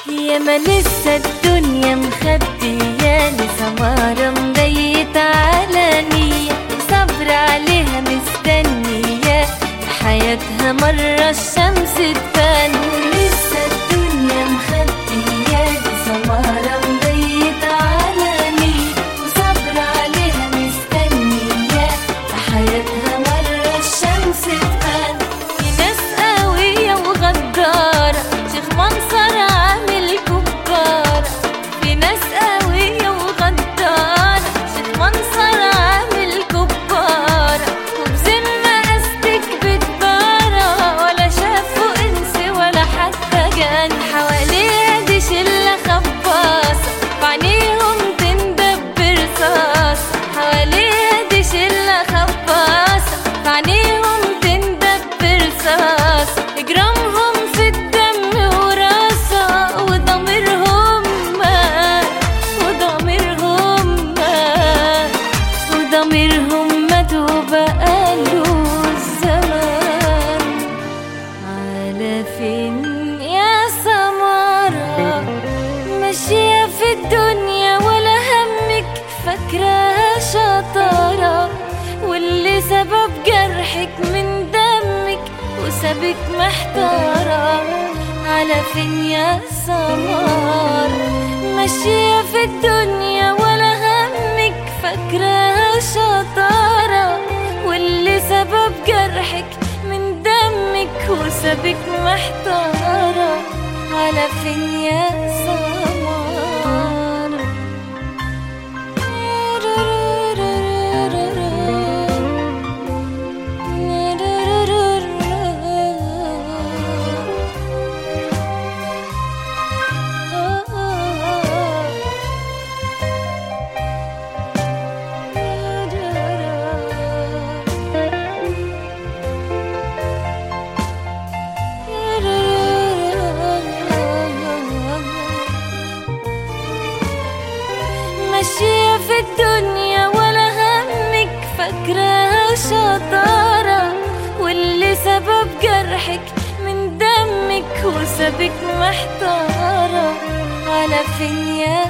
يا ما لسه الدنيا مخبياني سمارة مبيت على نية صبر عليها مستنية حياتها مرة الشمس تبان لسه الدنيا مخبياني سمارة مبيت على نية وصبر عليها مستنية حياتها مرة الشمس تبان في ناس قوية وغدارة شيخ منصر عامل كبارة في ناس قوية وغدارة شيخ منصر عامل كبارة وبذمة قصدك بتبارة ولا شافوا انس ولا حتى جان حواليها دي شلة خباصة وعينيهم تندب رصاص حواليها دي شلة خباصة وعينيهم تندب رصاص اجرامهم في الدم وراسة وضميرهم مات وضميرهم مات وضميرهم مات وبقاله الزمان على فين يا سمارة ماشية في الدنيا ولا همك فاكراها شطارة واللي سبب جرحك من دمك وسابك محتارة على فين يا سمارة ماشية في الدنيا ولا همك فاكراها شطارة واللي سبب جرحك من دمك وسابك محتارة على فين يا سمارة ماشية في الدنيا ولا همك فاكراها شطارة واللي سبب جرحك من دمك وسابك محتارة على فين يا